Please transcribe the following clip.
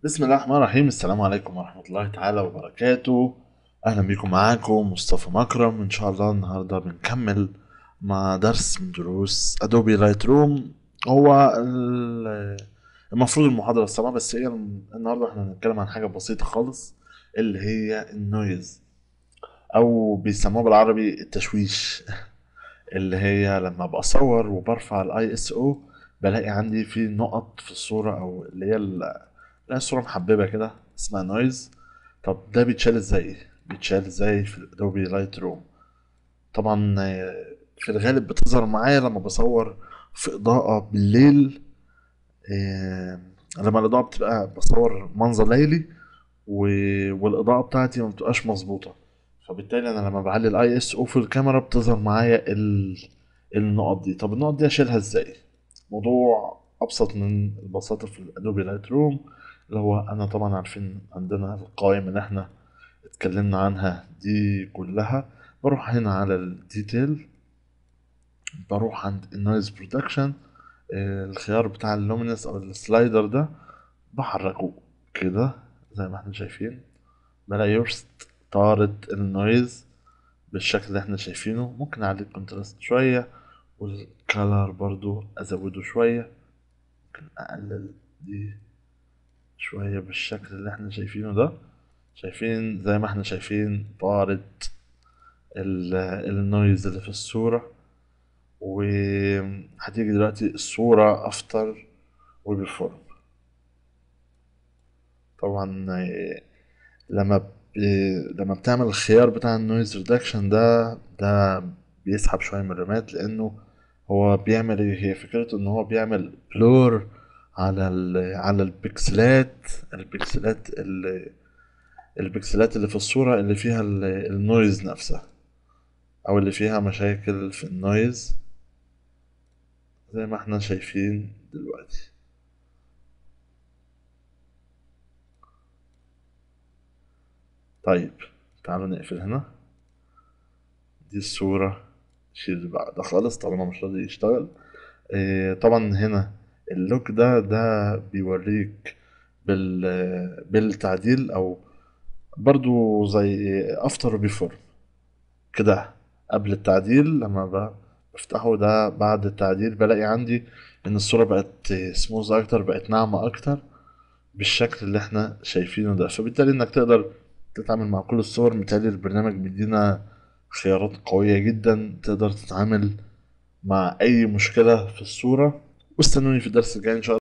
بسم الله الرحمن الرحيم السلام عليكم ورحمة الله تعالى وبركاته أهلا بيكم معاكم مصطفى مكرم إن شاء الله النهاردة بنكمل مع درس من دروس أدوبي لايت روم هو ال- المفروض المحاضرة السابعة بس هي النهاردة احنا هنتكلم عن حاجة بسيطة خالص اللي هي النويز أو بيسموها بالعربي التشويش اللي هي لما بصور وبرفع الاي اس او بلاقي عندي في نقط في الصورة او اللي هي ال- لا الصورة محببة كده اسمها نويز طب ده بيتشال ازاي بيتشال ازاي في الادوبي لايت روم طبعا آه، في الغالب بتظهر معايا لما بصور في اضاءة بالليل آه، لما الاضاءة بتبقى بصور منظر ليلي و- والاضاءة بتاعتي ما بتبقاش مظبوطة فبالتالي انا لما بعلي الاي اس او في الكاميرا بتظهر معايا ال... النقط دي طب النقط دي اشيلها ازاي موضوع ابسط من البساطه في الادوبي لايت روم اللي هو انا طبعا عارفين عندنا القوائم اللي احنا اتكلمنا عنها دي كلها بروح هنا على الديتيل بروح عند النويز برودكشن الخيار بتاع اللومينس او السلايدر ده بحركه كده زي ما احنا شايفين بلاقي يرست طارت النويز بالشكل اللي احنا شايفينه ممكن اعلي الكونتراست شوية والكالر برضو ازوده شوية ممكن اقلل دي شوية بالشكل اللي احنا شايفينه ده شايفين زي ما احنا شايفين طارت ال- النويز اللي في الصورة وهتيجي دلوقتي الصورة افتر وبيفور طبعا آه، لما ب... لما بتعمل الخيار بتاع النويز ريدكشن ده ده بيسحب شوية من الرماد لأنه هو بيعمل ايه هي فكرته ان هو بيعمل بلور على ال... على البكسلات البكسلات اللي البكسلات اللي في الصورة اللي فيها ال... النويز نفسها او اللي فيها مشاكل في النويز زي ما احنا شايفين دلوقتي طيب تعالوا نقفل هنا دي الصورة شيل اللي بعدها خالص طالما مش راضي يشتغل إيه طبعا هنا اللوك ده ده بيوريك بال بالتعديل او برضو زي افتر وبيفور كده قبل التعديل لما ب- بفتحه ده بعد التعديل بلاقي عندي ان الصورة بقت سموز اكتر بقت ناعمة اكتر بالشكل اللي احنا شايفينه ده فبالتالي انك تقدر تتعامل مع كل الصور متهيألي البرنامج بيدينا خيارات قوية جدا تقدر تتعامل مع اي مشكلة في الصورة واستنوني في الدرس الجاي ان شاء الله